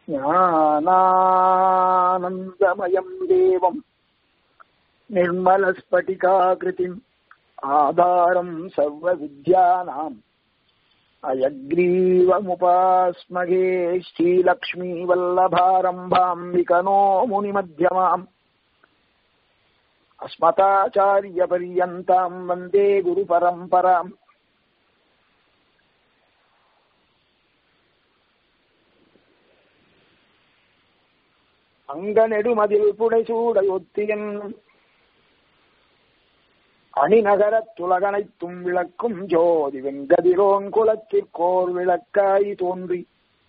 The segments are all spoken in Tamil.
ज्ञानानन्दमयम् देवम् निर्मलस्फटिकाकृतिम् आधारम् सर्वविद्यानाम् अयग्रीवमुपास्महे श्रीलक्ष्मीवल्लभारम्भाम् विकनो मुनिमध्यमाम् अस्मताचार्यपर्यन्ताम् वन्दे गुरुपरम्पराम् அங்கநெடுமதில் புடைசூடையொத்தியன் அணிநகரத் துலகனைத்தும் விளக்கும் ஜோதி வெங்கதிரோன் குலத்திற்கோர் விளக்காய் தோன்றி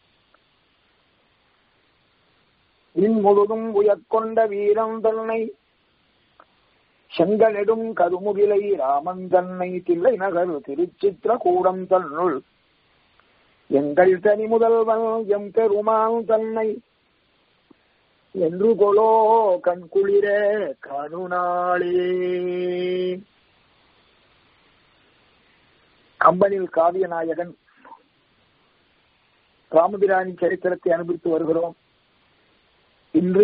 முழுதும் உயர்கொண்ட வீரம் தன்னை செங்கனெடும் கருமுகிலை ராமன் தன்னை தில்லை நகர் திருச்சித்திர கூடம் தன்னுள் எங்கள் தனி முதல்வன் எம் பெருமான் தன்னை என்று கொலோ கண்குளிர கருணாளே கம்பனில் காவிய நாயகன் ராமபிராணி சரித்திரத்தை அனுபவித்து வருகிறோம் இன்று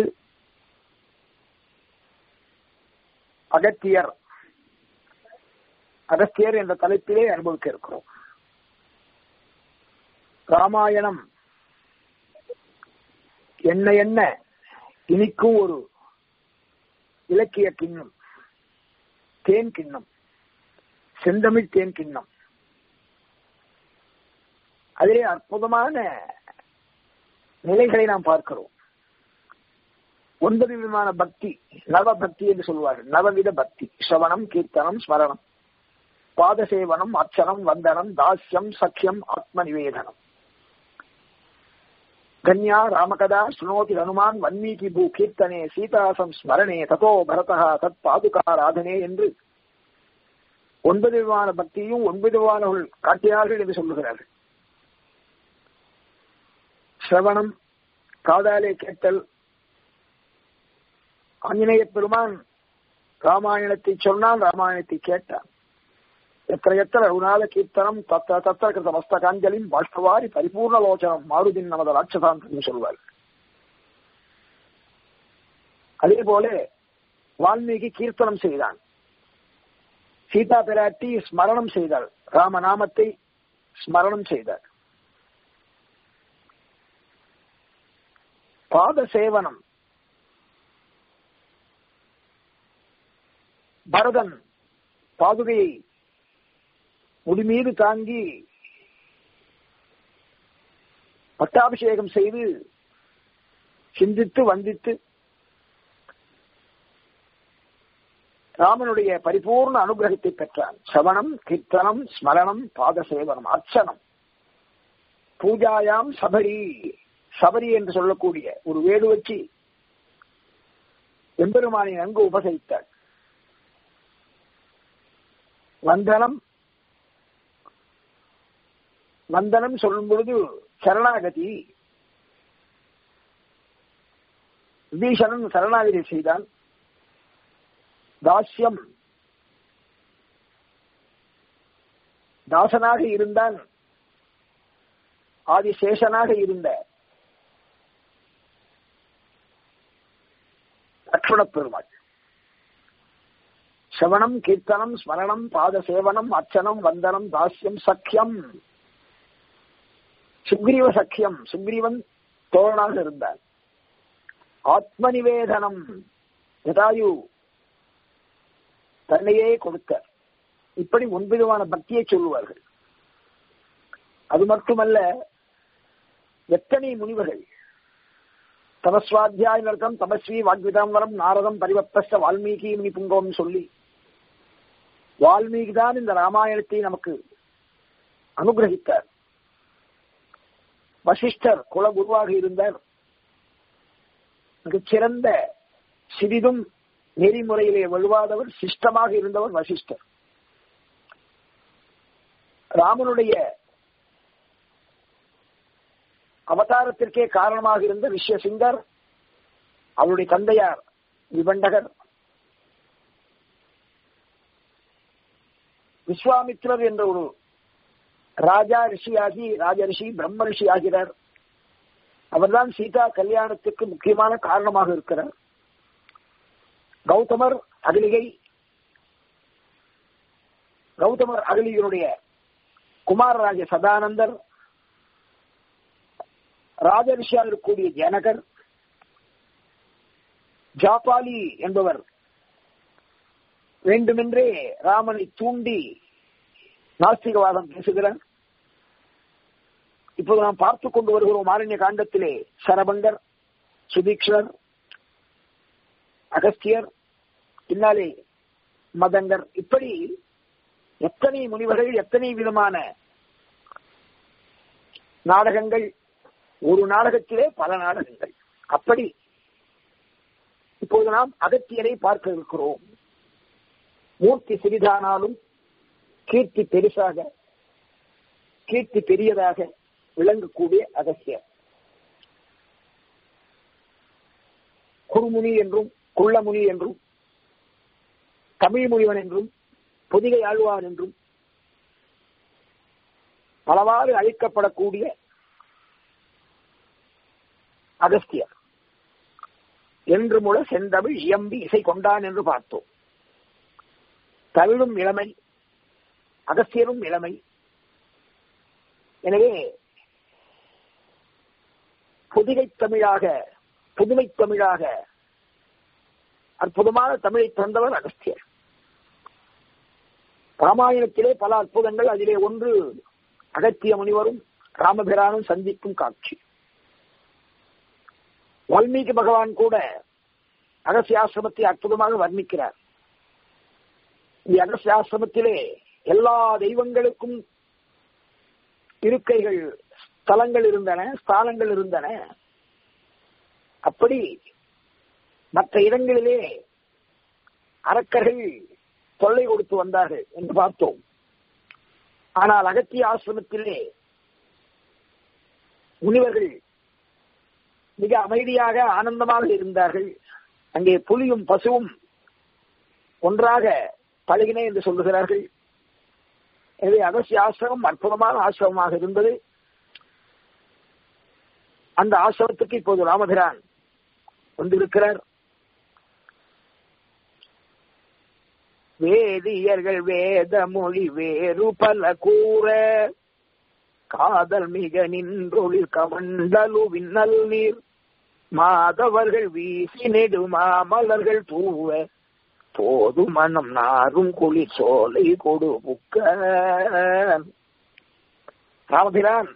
அகத்தியர் அகத்தியர் என்ற தலைப்பிலே அனுபவிக்க இருக்கிறோம் ராமாயணம் என்ன என்ன இனிக்கும் ஒரு இலக்கிய கிண்ணம் தேன் கிண்ணம் செந்தமிழ் தேன் கிண்ணம் அதிலே அற்புதமான நிலைகளை நாம் பார்க்கிறோம் ஒன்பது விதமான பக்தி நவ பக்தி என்று சொல்வார்கள் நவவித பக்தி ஸ்ரவணம் கீர்த்தனம் ஸ்மரணம் பாதசேவனம் அர்ச்சனம் வந்தனம் தாஸ்யம் சக்கியம் ஆத்ம நிவேதனம் கன்யா ராமகதா சுனோதி ஹனுமான் வன்மீகி பூ கீர்த்தனே சீதாசம் ஸ்மரணே ததோ பரதா தத் பாதுகாராதனே என்று ஒன்பது விதமான பக்தியும் ஒன்பது விதமானவர்கள் காட்டினார்கள் என்று சொல்லுகிறார்கள் சிரவணம் காதாலே கேட்டல் ஆஞ்சநேய பெருமான் ராமாயணத்தை சொன்னால் ராமாயணத்தை கேட்டான் எத்திர எத்திர ரகுநாத கீர்த்தனம் தத்த தத்திர கிருத மஸ்தகாஞ்சலின் பாஷ்பவாரி பரிபூர்ண லோச்சனம் மாருதின் நமது ராட்சசாந்தம் சொல்வார் அதே போல வால்மீகி கீர்த்தனம் செய்தான் சீதா பிராட்டி ஸ்மரணம் செய்தாள் ராமநாமத்தை ஸ்மரணம் செய்தார் பாத சேவனம் பரதன் பாதுகையை முடிமீது தாங்கி பட்டாபிஷேகம் செய்து சிந்தித்து வந்தித்து ராமனுடைய பரிபூர்ண அனுகிரகத்தை பெற்றான் சவணம் கீர்த்தனம் ஸ்மரணம் பாதசேவனம் அர்ச்சனம் பூஜாயாம் சபரி சபரி என்று சொல்லக்கூடிய ஒரு வேடு வச்சு எம்பெருமானை நன்கு உபசரித்தாள் வந்தனம் வந்தனம் சொல்லும் பொழுது சரணாகதி விபீஷணன் சரணாகதி செய்தான் தாஸ்யம் தாசனாக இருந்தான் ஆதிசேஷனாக இருந்த லக்ஷ்மண பெருமாள் சவணம் கீர்த்தனம் ஸ்மரணம் பாத சேவனம் அர்ச்சனம் வந்தனம் தாஸ்யம் சக்கியம் சுக்ரீவ சக்கியம் சுக்ரீவன் தோழனாக இருந்தார் ஆத்ம நிவேதனம் யதாயு தன்னையே கொடுத்தார் இப்படி ஒன்பதுவான பக்தியை சொல்லுவார்கள் அது மட்டுமல்ல எத்தனை முனிவர்கள் தபஸ்வாத்தியாய நிறுத்தம் தபஸ்வி வாக்விதாம்பரம் நாரதம் பரிவப்த வால்மீகி முனி புங்கம் சொல்லி வால்மீகி தான் இந்த ராமாயணத்தை நமக்கு அனுகிரகித்தார் வசிஷ்டர் குலகுருவாக இருந்தார் மிகச்சிறந்த சிறிதும் நெறிமுறையிலே வலுவாதவர் சிஷ்டமாக இருந்தவர் வசிஷ்டர் ராமனுடைய அவதாரத்திற்கே காரணமாக இருந்த ரிஷ்யசிங்கர் அவருடைய தந்தையார் விபண்டகர் விஸ்வாமித்ரர் என்ற ஒரு ராஜா ரிஷியாகி ராஜ ரிஷி பிரம்ம ரிஷி ஆகிறார் அவர்தான் சீதா கல்யாணத்துக்கு முக்கியமான காரணமாக இருக்கிறார் கௌதமர் அகலிகை கௌதமர் அகலிகருடைய குமாரராஜ சதானந்தர் ராஜரிஷியா இருக்கக்கூடிய ஜனகர் ஜாபாலி என்பவர் வேண்டுமென்றே ராமனை தூண்டி நாஸ்திகவாதம் பேசுகிறார் இப்போது நாம் பார்த்துக் கொண்டு வருகிறோம் ஆரண்ய காண்டத்திலே சரபங்கர் சுதீக்ஷர் அகஸ்தியர் பின்னாலே மதங்கர் இப்படி எத்தனை முனிவர்கள் எத்தனை விதமான நாடகங்கள் ஒரு நாடகத்திலே பல நாடகங்கள் அப்படி இப்போது நாம் அகத்தியரை பார்க்க இருக்கிறோம் மூர்த்தி சிறிதானாலும் கீர்த்தி பெருசாக கீர்த்தி பெரியதாக விளங்கக்கூடிய அகசியர் குருமுனி என்றும் குள்ளமுனி என்றும் தமிழ் முனிவன் என்றும் பொதிகை ஆழ்வார் என்றும் பலவாறு அழைக்கப்படக்கூடிய அகஸ்தியர் என்று முழ செந்தமிழ் இயம்பி இசை கொண்டான் என்று பார்த்தோம் தமிழும் இளமை அகஸ்தியரும் இளமை எனவே புதிகை தமிழாக புதுமை தமிழாக அற்புதமான தமிழை தந்தவர் அகஸ்தியர் ராமாயணத்திலே பல அற்புதங்கள் அதிலே ஒன்று அகத்திய முனிவரும் ராமபிரானும் சந்திக்கும் காட்சி வால்மீகி பகவான் கூட அகசியாசிரமத்தை அற்புதமாக வர்ணிக்கிறார் இந்த அகசியாசிரமத்திலே எல்லா தெய்வங்களுக்கும் இருக்கைகள் ஸ்தலங்கள் இருந்தன ஸ்தானங்கள் இருந்தன அப்படி மற்ற இடங்களிலே அரக்கர்கள் தொல்லை கொடுத்து வந்தார்கள் என்று பார்த்தோம் ஆனால் அகத்திய ஆசிரமத்திலே முனிவர்கள் மிக அமைதியாக ஆனந்தமாக இருந்தார்கள் அங்கே புலியும் பசுவும் ஒன்றாக பழகின என்று சொல்லுகிறார்கள் எனவே அகசிய ஆசிரமம் அற்புதமான ஆசிரமமாக இருந்தது அந்த ஆசிரமத்துக்கு இப்போது ராமபிரான் வந்திருக்கிறார் வேதியர்கள் வேத மொழி வேறு பல கூற காதல் மிக நின்றொழில் கமண்டலு விண்ணல் நீர் மாதவர்கள் வீசி நெடு மாமலர்கள் தூவ போது மனம் நாரும் குளி சோலை கொடு புக்க ராமபிரான்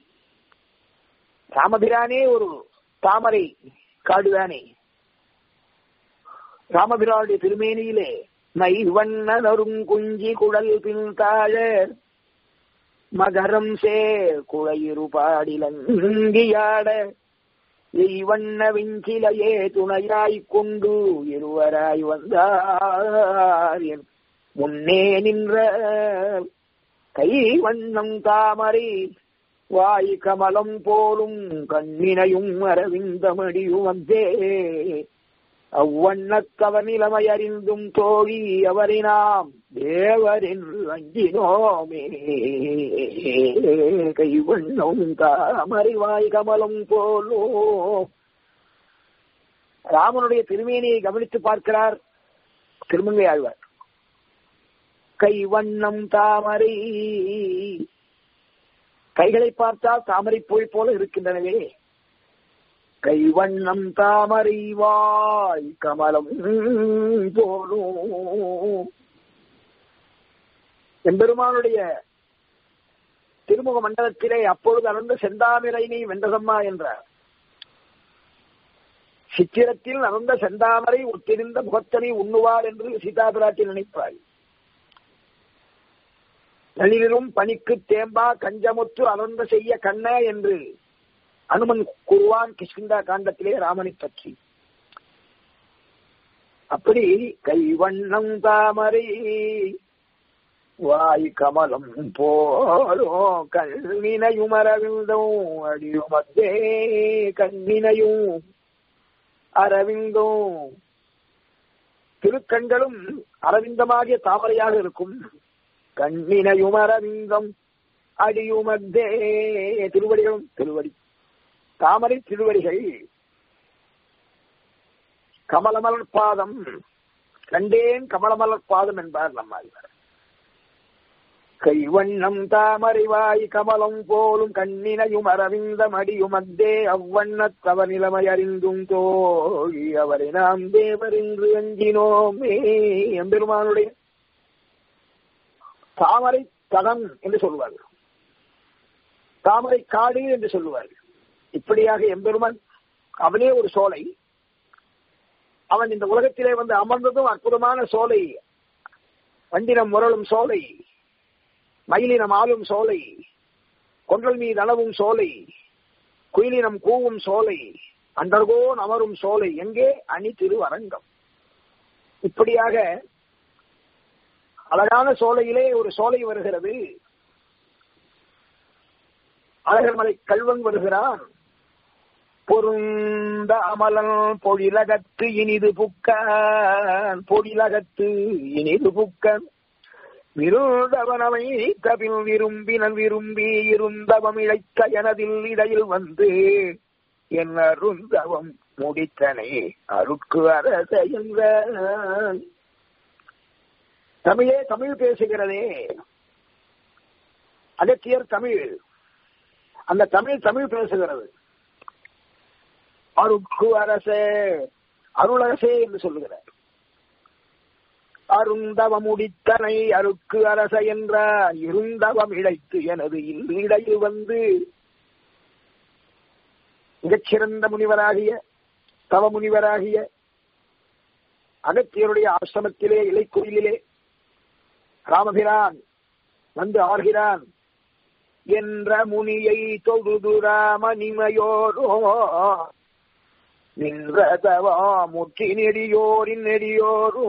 ராமபிரானே ஒரு தாமரை காடுதானே ராமபிரானுடைய திருமேனியிலே மை வண்ணனரும் குஞ்சி குடல் பின் தாழ மகரம் சே குழையிரு பாடிலங்கியாட எய்வண்ண விஞ்சிலையே துணையாய்க் கொண்டு இருவராய் வந்தார் என் முன்னே நின்ற கை வண்ணம் தாமரை வாய் கமலம் போலும் கண்ணினையும் அரவிந்தமடியும் வந்தே அவ்வண்ணத்தவர் நிலைமை அறிந்தும் தோழி அவரை நாம் தேவரென்று அஞ்சினோமே கைவண்ணம் தாமறிவாய் கமலம் போலோ ராமனுடைய திருமேனியை கவனித்து பார்க்கிறார் திருமங்கை ஆழ்வார் கைவண்ணம் தாமரை கைகளை பார்த்தால் தாமரை போய் போல இருக்கின்றனவே கைவண்ணம் தாமரை வாய் கமலம் போலும் எம்பெருமானுடைய திருமுக மண்டலத்திலே அப்பொழுது அறந்த செந்தாமரைனை வென்றதம்மா என்றார் சித்திரத்தில் நடந்த செந்தாமரை ஒத்திருந்த முகத்தனை உண்ணுவார் என்று சீதா பிராட்டி நினைப்பாள் நளிரும் பனிக்கு தேம்பா கஞ்சமுத்து அலர்ந்த செய்ய கண்ண என்று அனுமன் கூறுவான் கிஷ்கிந்தா காண்டத்திலே ராமனை பற்றி அப்படி கைவண்ணம் தாமரை வாய் கமலம் போலோ கண்ணினையும் அரவிந்தம் அடியுமத்தே கண்ணினையும் அரவிந்தம் திருக்கண்களும் அரவிந்தமாகிய தாமரையாக இருக்கும் கண்ணினையும் அரவிந்தம் அடியுமத்தே திருவடிகளும் திருவடி தாமரை திருவடிகள் கமலமலர் பாதம் கண்டேன் கமலமலர் பாதம் என்பார் நம்மாழ்வார் கைவண்ணம் தாமரைவாய் கமலம் போலும் கண்ணினையும் அரவிந்த மடியும் அத்தே அவ்வண்ணத்தவ நிலைமை அறிந்தும் தோழி அவரை நாம் தேவர் என்று அஞ்சினோமே எம்பெருமானுடைய தாமரை தடம் என்று சொல்வார்கள் தாமரை காடு என்று சொல்லுவார்கள் இப்படியாக எம்பெருமான் அவனே ஒரு சோலை அவன் இந்த உலகத்திலே வந்து அமர்ந்ததும் அற்புதமான சோலை வண்டினம் முரளும் சோலை மயிலினம் ஆளும் சோலை கொன்றல் மீது அளவும் சோலை குயிலினம் கூவும் சோலை அண்டர்கோன் அமரும் சோலை எங்கே அணி திருவரங்கம் இப்படியாக அழகான சோலையிலே ஒரு சோலை வருகிறது அழகர்மலை கல்வன் வருகிறான் பொருந்த அமலன் பொழிலகத்து இனிது புக்கான் பொழிலகத்து இனிது புக்கன் விருந்தவனவை கபில் விரும்பினன் விரும்பி இருந்தவம் இழைத்த எனதில் இடையில் வந்து என் அருந்தவம் முடித்தனை அருக்கு அரச என்றான் தமிழே தமிழ் பேசுகிறதே அகத்தியர் தமிழ் அந்த தமிழ் தமிழ் பேசுகிறது அருக்கு அரசே அருளரசே என்று சொல்லுகிறார் அருந்தவ முடித்தனை அருக்கு அரச என்ற இருந்தவம் இழைத்து எனது இடையில் வந்து மிகச்சிறந்த முனிவராகிய தவ முனிவராகிய அகத்தியருடைய ஆசிரமத்திலே இலைக்கோயிலே ராமபிரான் வந்து ஆர்கிறான் என்ற முனியை தொழுது ராமனிமையோரோ நின்றதவா முற்றி நெடியோரின் நெடியோரோ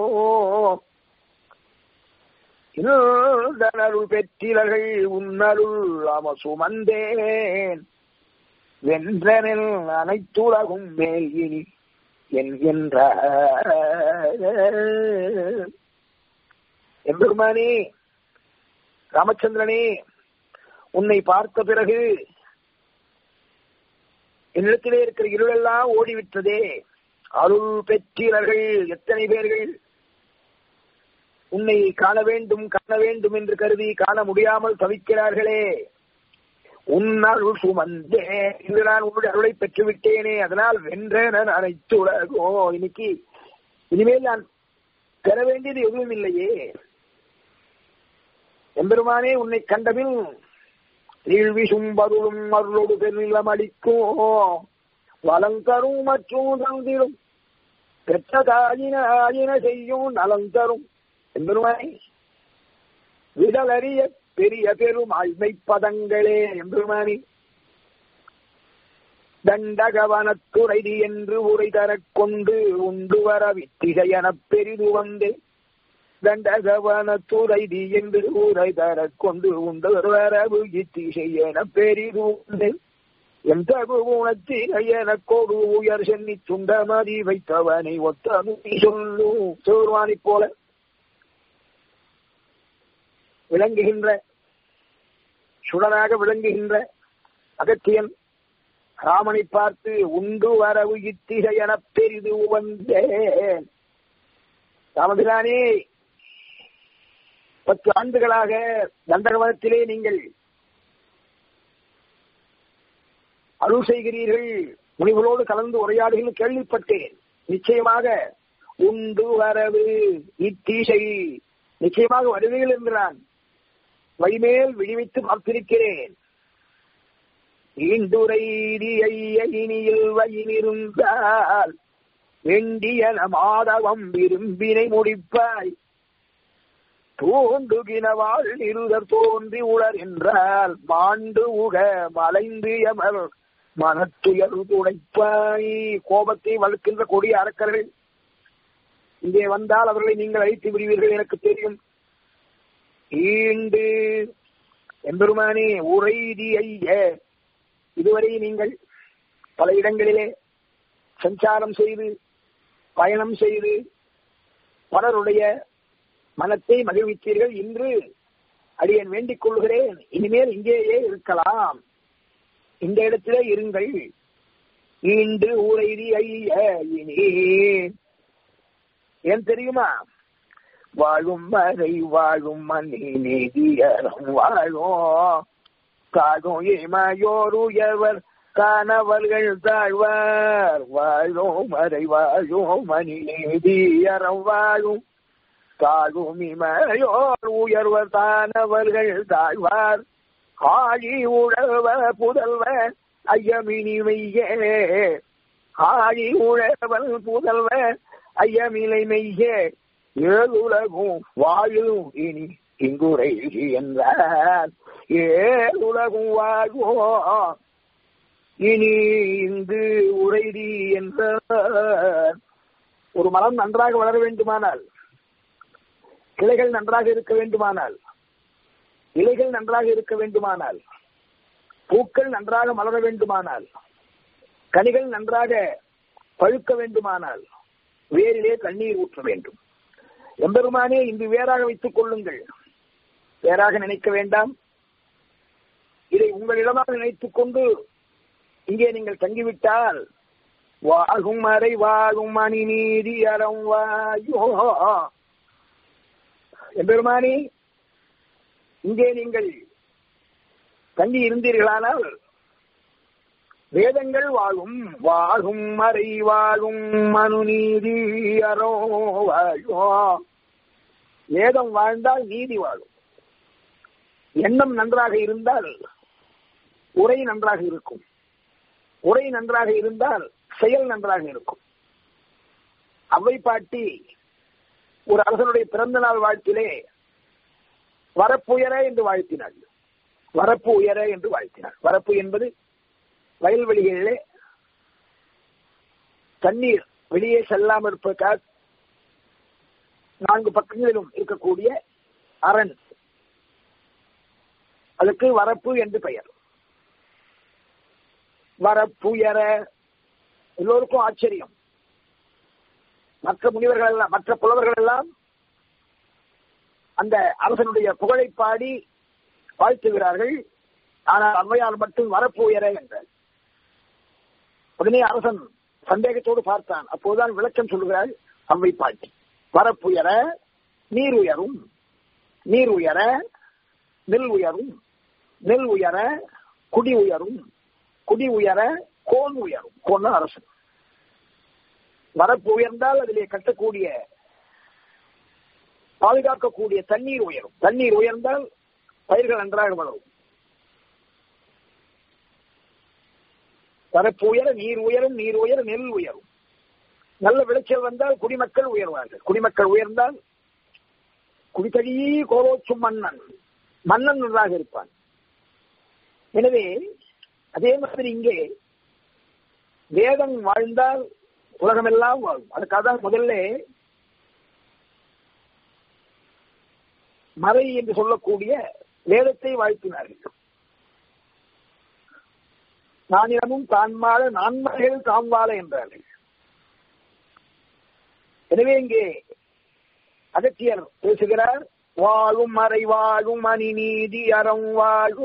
இருந்தனருள் பெற்றிலர்கள் உன்னருள் அம சுமந்தேன் வென்றனில் அனைத்துலகும் மேல் இனி என்கின்ற எம்பெருமானே ராமச்சந்திரனே உன்னை பார்த்த பிறகு என்னிடத்திலே இருக்கிற இருளெல்லாம் ஓடிவிட்டதே அருள் பெற்றீர்கள் எத்தனை பேர்கள் உன்னை காண வேண்டும் காண வேண்டும் என்று கருதி காண முடியாமல் தவிக்கிறார்களே உன் அருள் சுமந்தே இன்று நான் உன்னுடைய அருளை பெற்று விட்டேனே அதனால் வென்ற நான் அனைத்து உலகோ இன்னைக்கு இனிமேல் நான் பெற வேண்டியது எதுவும் இல்லையே எம்பெருமானே உன்னை கண்டபின் நீழ்விசும் பருளும் அருளோடு பெருநிலம் அளிக்கும் வளங்கரும் மற்றும் தந்திரும் பெற்ற தாயின ஆயின செய்யும் நலம் தரும் எம்பெருமானை விடலறிய பெரிய பெரும் ஆழ்மை பதங்களே எம்பெருமானி தண்டகவனத்துறைதி என்று உரை தரக் கொண்டு உண்டு வர வித்திகை எனப் பெரிது வந்தேன் தண்டகவனத்துறைதி என்று ஊரை தரக் கொண்டு உண்டு வரவு இத்திசை என பெரிது உண்டு என் தகு உணத்தினை எனக்கோடு உயர் சென்னி துண்டமதி வைத்தவனை ஒத்தனு சொல்லு சோர்வானி போல விளங்குகின்ற சுடராக விளங்குகின்ற அகத்தியன் ராமனை பார்த்து உண்டு வரவு இத்திகை என பெரிது வந்தேன் ராமபிரானே பத்து ஆண்டுகளாக தண்டகவனத்திலே நீங்கள் அருள் செய்கிறீர்கள் முனிகளோடு கலந்து உரையாடுகள் கேள்விப்பட்டேன் நிச்சயமாக உண்டு வரவு இத்தீசை நிச்சயமாக வருவீர்கள் என்றான் வைமேல் விழிவித்து பார்த்திருக்கிறேன் ஈண்டுரையினியில் வயினிருந்தால் வேண்டிய மாதவம் விரும்பினை முடிப்பாய் தோன்றுகினவாள் இருதர் தோன்றி உளர் என்றால் மாண்டு உக மலைந்து எமர் மனத்துயர் துடைப்பாய் கோபத்தை வளர்க்கின்ற கொடிய அரக்கர்கள் இங்கே வந்தால் அவர்களை நீங்கள் அழைத்து விடுவீர்கள் எனக்கு தெரியும் ஈண்டு எம்பெருமானே உரைதி ஐய இதுவரை நீங்கள் பல இடங்களிலே சஞ்சாரம் செய்து பயணம் செய்து பலருடைய மனத்தை மகிழ்வித்தீர்கள் இன்று அடியன் வேண்டிக் கொள்கிறேன் இனிமேல் இங்கேயே இருக்கலாம் இந்த இடத்திலே இருங்கள் ஈண்டு உரைதி ஐய இனி ஏன் தெரியுமா வாழும் வரை வாழும் மணி நீதியரம் வாழும் காடும் இமையோருயவர் காணவர்கள் தாழ்வார் வாழும் வரை வாழும் மணி நீதியரம் வாழும் காடும் இமையோர் உயர்வர் தானவர்கள் தாழ்வார் ஆழி உழவ புதல்வ ஐயமினிமையே ஆழி உழவன் புதல்வ ஐயமிலை மெய்யே ஏழுலகும் வாழும் இனி இங்குரை என்றார் ஏழுலகும் வாழ்வோம் இனி இங்கு உரைதி என்றார் ஒரு மரம் நன்றாக வளர வேண்டுமானால் கிளைகள் நன்றாக இருக்க வேண்டுமானால் இலைகள் நன்றாக இருக்க வேண்டுமானால் பூக்கள் நன்றாக மலர வேண்டுமானால் கனிகள் நன்றாக பழுக்க வேண்டுமானால் வேரிலே தண்ணீர் ஊற்ற வேண்டும் எம்பெருமானே இங்கு வேறாக வைத்துக் கொள்ளுங்கள் வேறாக நினைக்க வேண்டாம் இதை உங்களிடமாக நினைத்துக் கொண்டு இங்கே நீங்கள் தங்கிவிட்டால் வாகும் அறை வாகும் மணி நீதி அறம் வாயோ எம்பெருமானி இங்கே நீங்கள் தங்கி இருந்தீர்களானால் வேதங்கள் வாழும் வாழும் மறை வாழும் மனு நீதி அறோ வாழோ வேதம் வாழ்ந்தால் நீதி வாழும் எண்ணம் நன்றாக இருந்தால் உரை நன்றாக இருக்கும் உரை நன்றாக இருந்தால் செயல் நன்றாக இருக்கும் அவை பாட்டி ஒரு அரசனுடைய பிறந்த நாள் வாழ்த்திலே வரப்புயர என்று வாழ்த்தினாள் வரப்பு உயர என்று வாழ்த்தினாள் வரப்பு என்பது வயல்வெளிகளிலே தண்ணீர் வெளியே செல்லாமல் இருப்பதற்காக நான்கு பக்கங்களிலும் இருக்கக்கூடிய அரண் அதுக்கு வரப்பு என்று பெயர் வரப்புயர எல்லோருக்கும் ஆச்சரியம் மற்ற முனிவர்கள் எல்லாம் மற்ற புலவர்கள் எல்லாம் அந்த அரசனுடைய புகழை பாடி வாழ்த்துகிறார்கள் ஆனால் அம்மையார் மட்டும் வரப்பு உயர என்றார் உடனே அரசன் சந்தேகத்தோடு பார்த்தான் அப்போதுதான் விளக்கம் சொல்லுகிறாள் அம்மை பாட்டி வரப்புயர நீர் உயரும் நீர் உயர நெல் உயரும் நெல் உயர குடி உயரும் குடி உயர கோன் உயரும் கோன் அரசன் வரப்பு உயர்ந்தால் அதிலே கட்டக்கூடிய பாதுகாக்கக்கூடிய தண்ணீர் உயரும் தண்ணீர் உயர்ந்தால் பயிர்கள் நன்றாக வளரும் வரப்பு உயர நீர் உயரும் நீர் உயர நெல் உயரும் நல்ல விளைச்சல் வந்தால் குடிமக்கள் உயர்வார்கள் குடிமக்கள் உயர்ந்தால் குடித்தடி கோலோச்சும் மன்னன் மன்னன் நன்றாக இருப்பான் எனவே அதே மாதிரி இங்கே வேதம் வாழ்ந்தால் உலகமெல்லாம் வாழும் அதுக்காக தான் முதல்ல மறை என்று சொல்லக்கூடிய வேதத்தை வாழ்த்தினார்கள் நானிடமும் தான் வாழ நான்மறைகள் தாம் வாழ என்றார்கள் எனவே இங்கே அகத்தியர் பேசுகிறார் வாழும் மறை வாழும் மணி நீதி அறம் வாழோ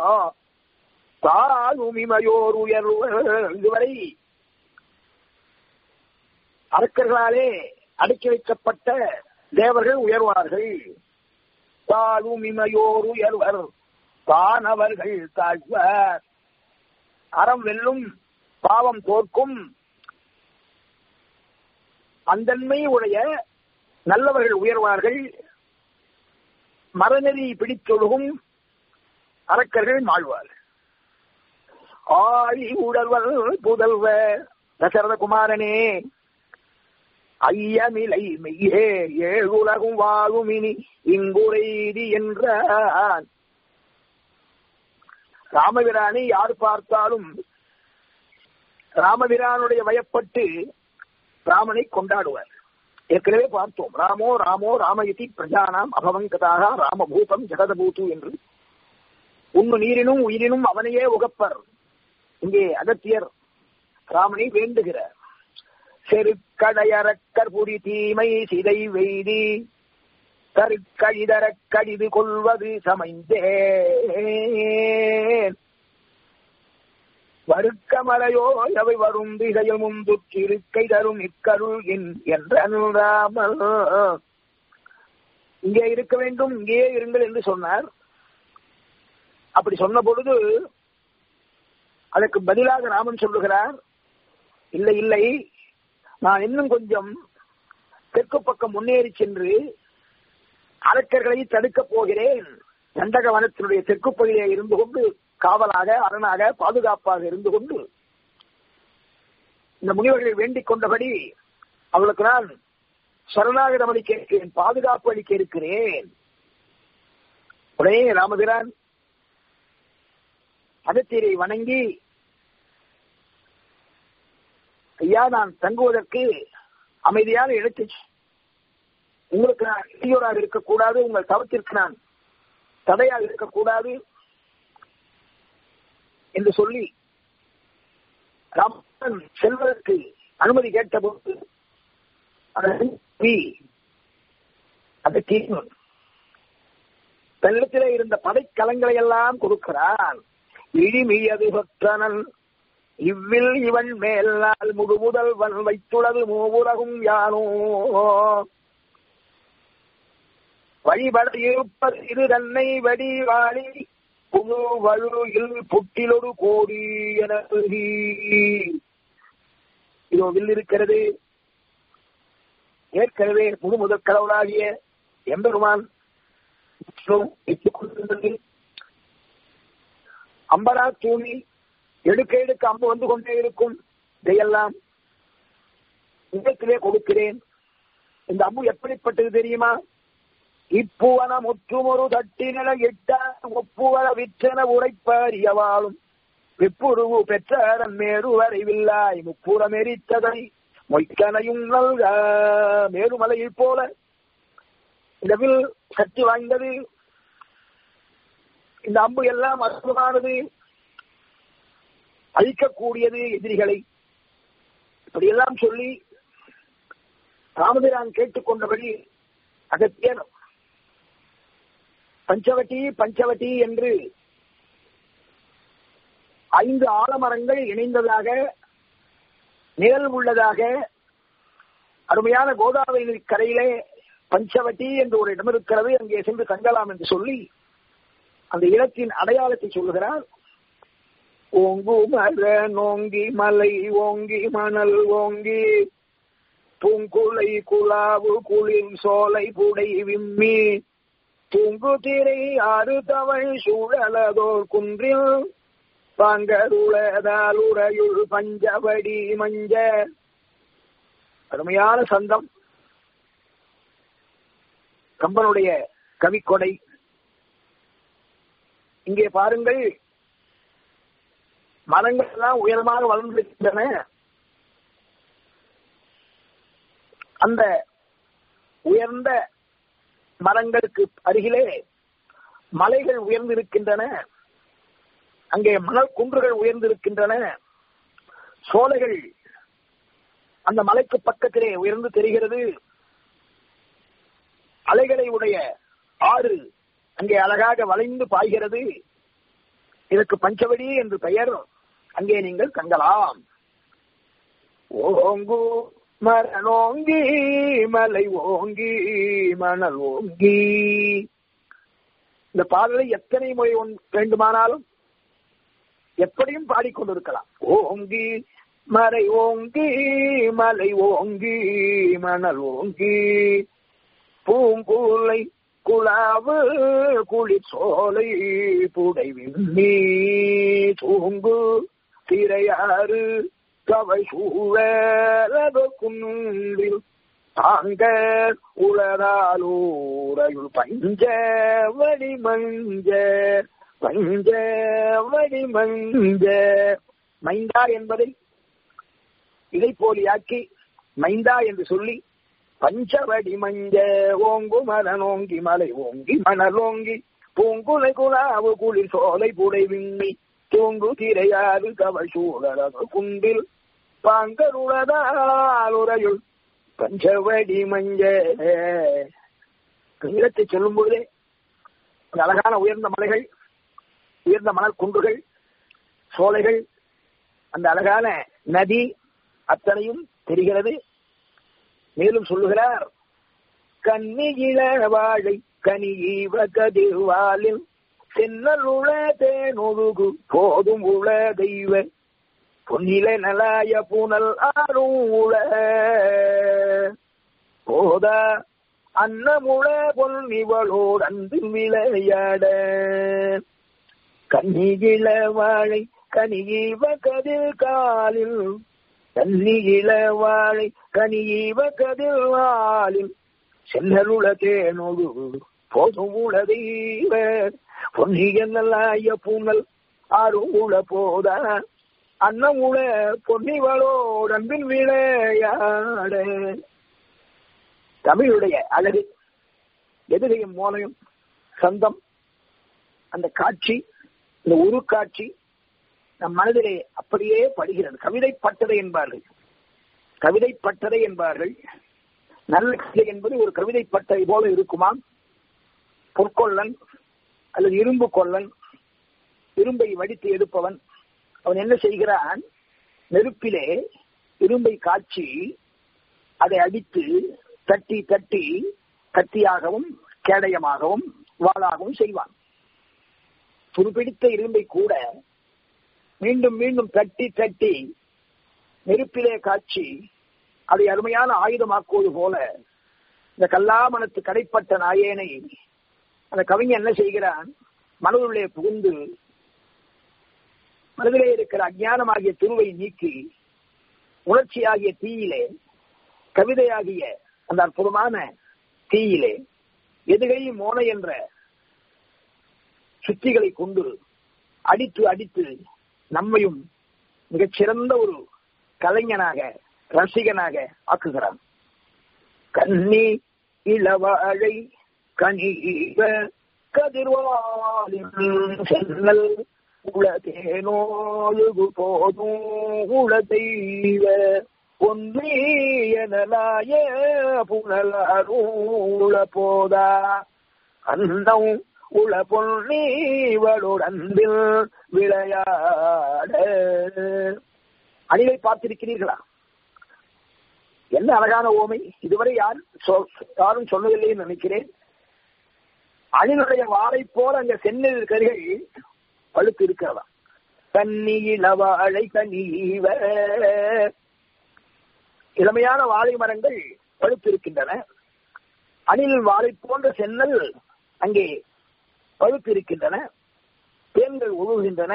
தாழும் இமையோர் உயர்வு இதுவரை அரக்கர்களாலே அடக்கி வைக்கப்பட்ட தேவர்கள் உயர்வார்கள் தாழும் இமையோர் உயர்வர் தானவர்கள் தாழ்வர் அறம் வெல்லும் பாவம் தோற்கும் அந்தன்மை உடைய நல்லவர்கள் உயர்வார்கள் மரநெறி பிடித்தொழுகும் அரக்கர்கள் மாழ்வார்கள் ஆழி உடல்வர் புதல்வ தசரத குமாரனே ஐயமிலை மெய்யே ஏழுலகும் வாழும் இனி இங்குரைதி என்றான் ராமபிரானை யார் பார்த்தாலும் ராமபிரானுடைய வயப்பட்டு ராமனை கொண்டாடுவார் ஏற்கனவே பார்த்தோம் ராமோ ராமோ ராமயதி பிரஜானாம் அபவங்கதாக ராமபூதம் ஜெகதபூத்து என்று உண்ணு நீரினும் உயிரினும் அவனையே உகப்பர் இங்கே அகத்தியர் ராமனை வேண்டுகிறார் செருக்கடையறக்கர் புரி தீமை சிதை வெய்தி கருக்கழிதரக் கடிது கொள்வது சமைந்தே வருக்கமலையோ எவை வரும் திகையில் முந்துற்றி இருக்கை தரும் இக்கருள் என்ற ராமல் இங்கே இருக்க வேண்டும் இங்கேயே இருங்கள் என்று சொன்னார் அப்படி சொன்ன பொழுது அதற்கு பதிலாக ராமன் சொல்லுகிறார் இல்லை இல்லை நான் இன்னும் கொஞ்சம் தெற்கு பக்கம் முன்னேறி சென்று அரக்கர்களை தடுக்கப் போகிறேன் தண்டக வனத்தினுடைய தெற்கு பகுதியை இருந்து கொண்டு காவலாக அரணாக பாதுகாப்பாக இருந்து கொண்டு இந்த முனிவர்களை வேண்டிக் கொண்டபடி அவளுக்கு நான் சரணாகிரம் அளிக்க இருக்கிறேன் பாதுகாப்பு அளிக்க இருக்கிறேன் உடனே ராமபிரான் அகத்தீரை வணங்கி ஐயா நான் தங்குவதற்கு அமைதியான இடத்தை உங்களுக்கு நான் இடையூறாக இருக்கக்கூடாது உங்கள் தவத்திற்கு நான் தடையாக இருக்கக்கூடாது என்று சொல்லி ராமன் செல்வதற்கு அனுமதி கேட்டபோது அதை தீர்வு தன்னிடத்திலே இருந்த படைக்கலங்களை எல்லாம் கொடுக்கிறான் இழிமியது சொற்றனன் இவ்வில் இவன் மேலால் முழுமுதல்வன் வைத்துள்ளது மூவுலகும் யானோ வழிபட இருப்பது இது தன்னை வடிவாளி புழு வழுவில் புட்டிலொரு கோடி என இதோ வில் இருக்கிறது ஏற்கனவே முழு முதற் கடவுளாகிய எம்பெருமான் அம்பரா தூணி எடுக்க எடுக்க அம்பு வந்து கொண்டே இருக்கும் இதையெல்லாம் உங்கத்திலே கொடுக்கிறேன் இந்த அம்பு எப்படிப்பட்டது தெரியுமா இப்புவன முற்றுமொரு தட்டினல எட்ட ஒப்புவர விற்றன உரைப்பறியவாளும் வெப்புருவு பெற்றாரன் மேரு வரைவில்லாய் முப்புறம் எரித்ததை மொய்க்கனையும் நல்க மேருமலையில் போல இந்த வில் சக்தி வாய்ந்தது இந்த அம்பு எல்லாம் அற்புதமானது அழிக்கக்கூடியது எதிரிகளை இப்படியெல்லாம் சொல்லி ராமபிரான் கேட்டுக்கொண்டபடி அகத்தியர் பஞ்சவட்டி பஞ்சவட்டி என்று ஐந்து ஆலமரங்கள் இணைந்ததாக நிழல் உள்ளதாக அருமையான கோதாவரி கரையிலே பஞ்சவட்டி என்று ஒரு இடம் இருக்கிறது அங்கே சென்று தங்கலாம் என்று சொல்லி அந்த இடத்தின் அடையாளத்தை சொல்லுகிறார் ஓங்கு மர நோங்கி மலை ஓங்கி மணல் ஓங்கி பூங்குலை குழாவு குளிர் சோலை புடை விம்மி தூங்கு திரை ஆறு தவள் சூழலதோர் குன்றில் பாங்கருளதால் உரையுள் பஞ்சவடி மஞ்ச அருமையான சந்தம் கம்பனுடைய கவிக்கொடை இங்கே பாருங்கள் மரங்கள் எல்லாம் உயரமாக வளர்ந்திருக்கின்றன அந்த உயர்ந்த மரங்களுக்கு அருகிலே மலைகள் உயர்ந்திருக்கின்றன அங்கே மணல் குன்றுகள் உயர்ந்திருக்கின்றன சோலைகள் அந்த மலைக்கு பக்கத்திலே உயர்ந்து தெரிகிறது அலைகளை உடைய ஆறு அங்கே அழகாக வளைந்து பாய்கிறது இதற்கு பஞ்சவடி என்று பெயர் அங்கே நீங்கள் தங்கலாம் ஓங்கு மரணோங்கி மலை ஓங்கி மணல் ஓங்கி இந்த பாடலை எத்தனை முறை வேண்டுமானாலும் எப்படியும் பாடிக்கொண்டிருக்கலாம் ஓங்கி மறை ஓங்கி மலை ஓங்கி மணல் ஓங்கி பூங்கூலை குழாவு குளிர் சோலை புடை விண்ணி தூங்கு திரையாறு கவை சூழலது குன்றில் தாங்க உளராலூரையுள் பஞ்ச வடி மஞ்ச பஞ்ச வடி மஞ்ச மைந்தா என்பதை இதை போலியாக்கி மைந்தா என்று சொல்லி பஞ்சவடி மஞ்ச ஓங்கு மலனோங்கி மலை ஓங்கி மணலோங்கி பூங்குலை குழாவு குளிர் சோலை புடை விண்ணி தூங்கு திரையாறு கவல் சூழலது குண்டில் பாங்கருளதாலுரையுள் பஞ்சவடி மஞ்ச இடத்தை சொல்லும் பொழுதே அழகான உயர்ந்த மலைகள் உயர்ந்த மணல் குன்றுகள் சோலைகள் அந்த அழகான நதி அத்தனையும் தெரிகிறது மேலும் சொல்லுகிறார் கன்னியில வாழை கனியீவ கதிர்வாலில் சென்னலுள தேனொழுகு போதும் உள தெய்வ பொன்னில நலாய புனல் ஆறும் உள போதா அன்னமுள பொன்னிவளோடு அன்பு விளையாட கன்னியில வாழை கனியீவ கதிர் காலில் கன்னியில வாழை கனியீவ கதிர் வாலில் சென்னலுள தேனொழு போதும் உள தெய்வ பொன்னிய நல்லாய பூனல் ஆறும் உள போதா அன்னம் உள பொன்னிவளோடு அன்பின் விளையாட தமிழுடைய அழகு எதுகையும் மோனையும் சந்தம் அந்த காட்சி இந்த உரு காட்சி நம் மனதிலே அப்படியே படுகிறது கவிதை பட்டதை என்பார்கள் கவிதை பட்டதை என்பார்கள் நல்ல கவிதை என்பது ஒரு கவிதை பட்டதை போல இருக்குமா பொற்கொள்ளன் அல்லது இரும்பு கொள்ளன் இரும்பை வடித்து எடுப்பவன் அவன் என்ன செய்கிறான் நெருப்பிலே இரும்பை காய்ச்சி அதை அடித்து தட்டி தட்டி கத்தியாகவும் கேடயமாகவும் வாளாகவும் செய்வான் துருப்பிடித்த இரும்பை கூட மீண்டும் மீண்டும் தட்டி தட்டி நெருப்பிலே காட்சி அதை அருமையான ஆயுதமாக்குவது போல இந்த கல்லாமணத்து கடைப்பட்ட நாயேனை அந்த கவிஞன் என்ன செய்கிறான் மனதுள்ளே புகுந்து மனதிலே இருக்கிற அஜானமாகிய துருவை நீக்கி உணர்ச்சியாகிய தீயிலே கவிதையாகிய அந்த அற்புதமான தீயிலே எதுகை மோனை என்ற சுத்திகளை கொண்டு அடித்து அடித்து நம்மையும் மிகச்சிறந்த ஒரு கலைஞனாக ரசிகனாக ஆக்குகிறான் கன்னி இளவாழை கனிவ கதிர்வாலின் சென்னல் உளதேனோழுகு போதும் உள தெய்வ ஒன்றியனலாய புனலூள போதா அன்னம் உள பொன்னீவளுடன்பில் விளையாட அணிலை பார்த்திருக்கிறீர்களா என்ன அழகான ஓமை இதுவரை யார் யாரும் சொன்னதில்லை நினைக்கிறேன் அணிலுடைய வாழை போல அங்க செந்நெல் கரிகள் பழுத்து இருக்கிறதா கன்னியில வாழை கனீவ இளமையான வாழை மரங்கள் பழுத்து இருக்கின்றன அணில் வாழை போன்ற சென்னல் அங்கே பழுத்து இருக்கின்றன தேன்கள் ஒழுகின்றன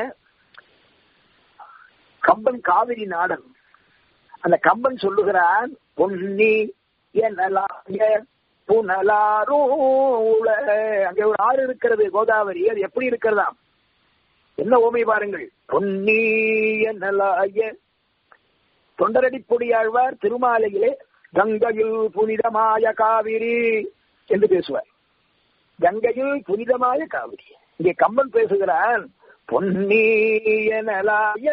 கம்பன் காவிரி நாடன் அந்த கம்பன் சொல்லுகிறான் பொன்னி எனலாய புனலாரூள அங்கே ஒரு ஆறு இருக்கிறது கோதாவரி அது எப்படி இருக்கிறதாம் என்ன ஓமை பாருங்கள் பொன்னி எனலாய தொண்டரடி பொடியாழ்வார் திருமாலையிலே கங்கையில் புனிதமாய காவிரி என்று பேசுவார் கங்கையில் புனிதமாய காவிரி இங்கே கம்பன் பேசுகிறான் பொன்னியனலாய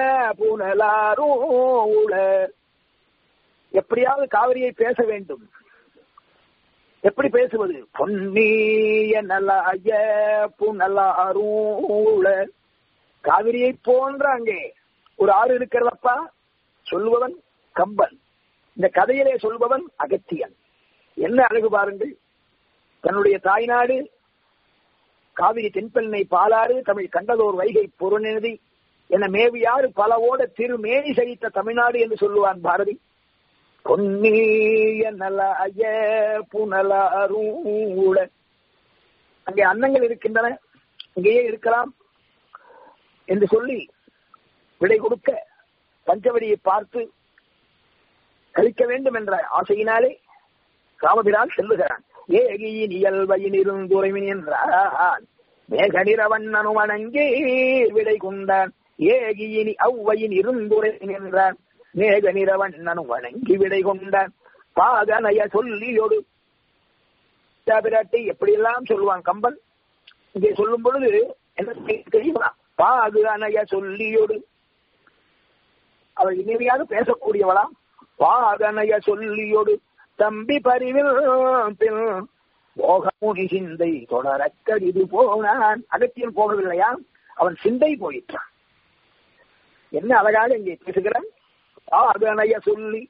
புனலாரூள எப்படியாவது காவிரியை பேச வேண்டும் எப்படி பேசுவது பொன்னியனலாய புனலாரூள காவிரியை போன்ற அங்கே ஒரு ஆறு இருக்கிறதப்பா சொல்லுபவன் கம்பன் இந்த கதையிலே சொல்பவன் அகத்தியன் என்ன அழகு பாருங்கள் தன்னுடைய தாய்நாடு காவிரி தென்பெண்ணை பாலாறு தமிழ் கண்டதோர் வைகை பொருநெதி என மேவியாறு பலவோட திருமேனி சகித்த தமிழ்நாடு என்று சொல்லுவான் பாரதி பொன்னிய நலாய புனலாரூட அங்கே அன்னங்கள் இருக்கின்றன இங்கேயே இருக்கலாம் என்று சொல்லி விடை கொடுக்க பஞ்சவடியை பார்த்து கழிக்க வேண்டும் என்ற ஆசையினாலே ராமபிரான் செல்லுகிறான் ஏகியின் இயல்பையின் இருந்துரைவின் என்றான் மேக நிறவண்ணனு வணங்கி விடை கொண்டான் ஏகியினி அவ்வையின் இருந்துரைவின் என்றான் மேக நிறவண்ணனு வணங்கி விடை கொண்டான் பாகனைய சொல்லியொடு பிராட்டி எப்படியெல்லாம் சொல்லுவான் கம்பன் இங்கே சொல்லும் பொழுது என்ன தெரியுமா பாகு அணைய சொல்லியொடு அவள் இனிமையாக பேசக்கூடியவளாம் பாகனைய சொல்லியொடு தம்பி பரிவில் பின் போகமுனி சிந்தை தொடரக்கடிது போனான் அகத்தியன் போகவில்லையா அவன் சிந்தை போயிட்டான் என்ன அழகாக இங்கே பேசுகிறான் ஆகனைய சொல்லி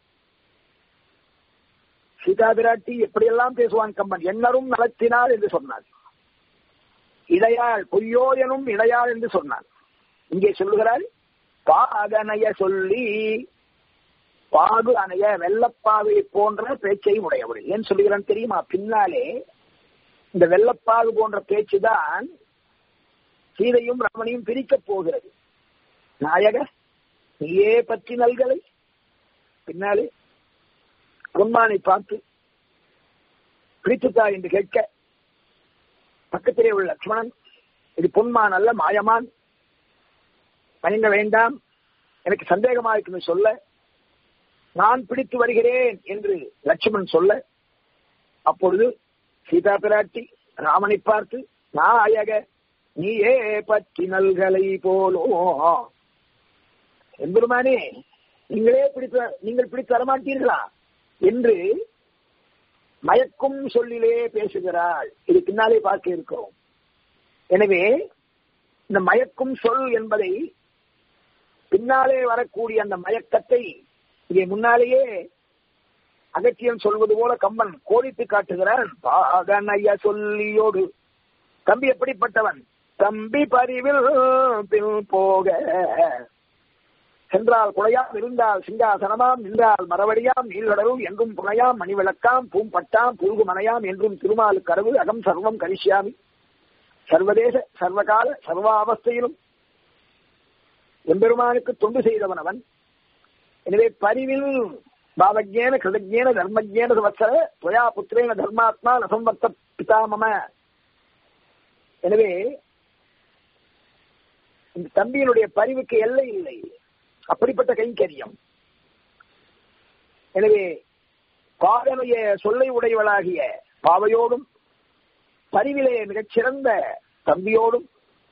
சீதா பிராட்டி எப்படியெல்லாம் பேசுவான் கம்பன் என்னரும் நலத்தினார் என்று சொன்னார் இடையாள் பொய்யோ எனும் இடையாள் என்று சொன்னான் இங்கே சொல்லுகிறாள் பாகனைய சொல்லி பாகு அணைய வெள்ளப்பாவை போன்ற பேச்சை உடையவள் ஏன் சொல்லுகிறான் தெரியுமா பின்னாலே இந்த வெள்ளப்பாகு போன்ற பேச்சு தான் சீதையும் ரமணியும் பிரிக்கப் போகிறது நாயக நீயே பற்றி நல்கலை பின்னாலே பொன்மானை பார்த்து பிடித்துத்தா என்று கேட்க பக்கத்திலே உள்ள லட்சுமணன் இது பொன்மான் அல்ல மாயமான் பயங்க வேண்டாம் எனக்கு சந்தேகமா இருக்குன்னு சொல்ல நான் பிடித்து வருகிறேன் என்று லட்சுமணன் சொல்ல அப்பொழுது சீதா பிராட்டி ராமனை பார்த்து நாயக நீயே பற்றி நல்கலை போலோ எம்பெருமானே நீங்களே பிடித்து நீங்கள் பிடித்து வரமாட்டீர்களா என்று மயக்கும் சொல்லிலே பேசுகிறாள் இது பின்னாலே பார்க்க இருக்கிறோம் எனவே இந்த மயக்கும் சொல் என்பதை பின்னாலே வரக்கூடிய அந்த மயக்கத்தை இங்கே முன்னாலேயே அகத்தியம் சொல்வது போல கம்பன் கோடித்து காட்டுகிறான் பாகனைய சொல்லியோடு தம்பி எப்படிப்பட்டவன் தம்பி பரிவில் பின் போக சென்றால் குழையாம் இருந்தால் சிங்காசனமாம் நின்றால் மரவடியாம் நீழ்கடலும் என்றும் புனையாம் மணிவிளக்காம் பூம்பட்டாம் பூகு மனையாம் என்றும் திருமாலு கரவு அகம் சர்வம் கரிஷ்யாமி சர்வதேச சர்வகால சர்வாவஸ்தையிலும் எம்பெருமானுக்கு தொண்டு செய்தவன் அவன் எனவே பரிவில் பாவஜேன கிருதஜேன தர்மஜேன வத்சர துவயா புத்திரேன தர்மாத்மா நசம்வர்த்த பிதாமம எனவே இந்த தம்பியினுடைய பரிவுக்கு எல்லை இல்லை அப்படிப்பட்ட கைங்கரியம் எனவே பாகனைய சொல்லை உடையவளாகிய பாவையோடும் பரிவிலே மிகச்சிறந்த தம்பியோடும்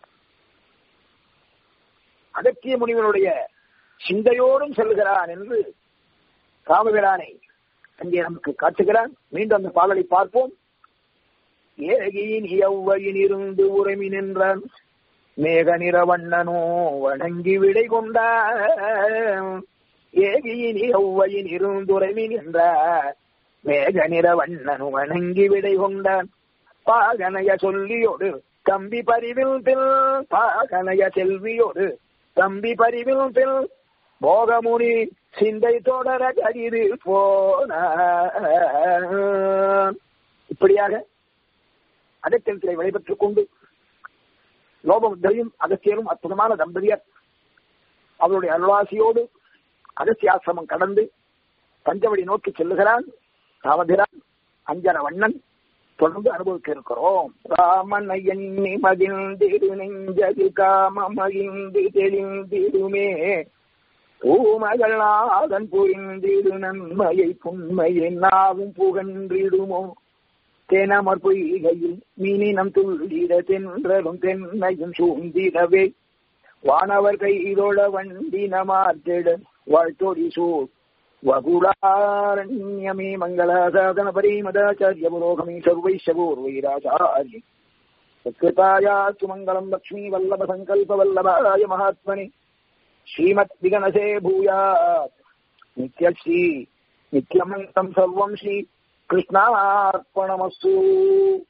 அகத்திய முனிவனுடைய சிந்தையோடும் செல்கிறான் என்று ராமபிரானை அங்கே நமக்கு காட்டுகிறான் மீண்டும் அந்த பாடலை பார்ப்போம் ஏகியின் எவ்வையின் இருந்து உரிமை நின்றான் மேக நிறவண்ணனோ வணங்கி விடை கொண்டான் ஏகியின் எவ்வையின் இருந்துரைமி நின்றார் மேக நிறவண்ணனு வணங்கி விடை கொண்டான் பாகனைய சொல்லியோடு தம்பி பரிவில் பில் பாகனைய செல்வியோடு தம்பி பரிவில் பில் போகமுனி சிந்தை தொடர கதிரு போன இப்படியாக அகத்தியத்திலே விடைபெற்றுக் கொண்டு லோபமுத்தையும் அகத்தியரும் அற்புதமான தம்பதியர் அவருடைய அருளாசியோடு அகத்தியாசிரமம் கடந்து பஞ்சவடி நோக்கி செல்லுகிறான் ராமபிரான் அஞ்சன வண்ணன் தொடர்ந்து அனுபவிக்க இருக்கிறோம் ராமன் எண்ணி மகிழ்ந்திரு நெஞ்சதில் காம மகிழ்ந்து தெளிந்திடுமே பூமகளாதன் புரிந்திடு நன்மையை புண்மையை நாவும் புகன்றிடுமோ தெனமர் பொய்கையில் மீனினம் துள்ளிட தென்றலும் தென்னையும் சூழ்ந்திடவே வானவர் கைதொழ வண்டி நமார்த்திட வாழ்த்தொடி சூழ் வகுடாரண்யமே மங்களாசாதன பரிமதாச்சாரிய புரோகமே சர்வைஷபூர்வைராச்சாரிய சத்கிருதாயாத்து மங்களம் லக்ஷ்மீ வல்லப சங்கல்ப வல்லபாய மகாத்மனே ஸ்ரீமத் விகனசே பூயாத் நித்யஸ்ரீ நித்யமந்தம் சர்வம் ஸ்ரீ கிருஷ்ணார்ப்பணமஸ்து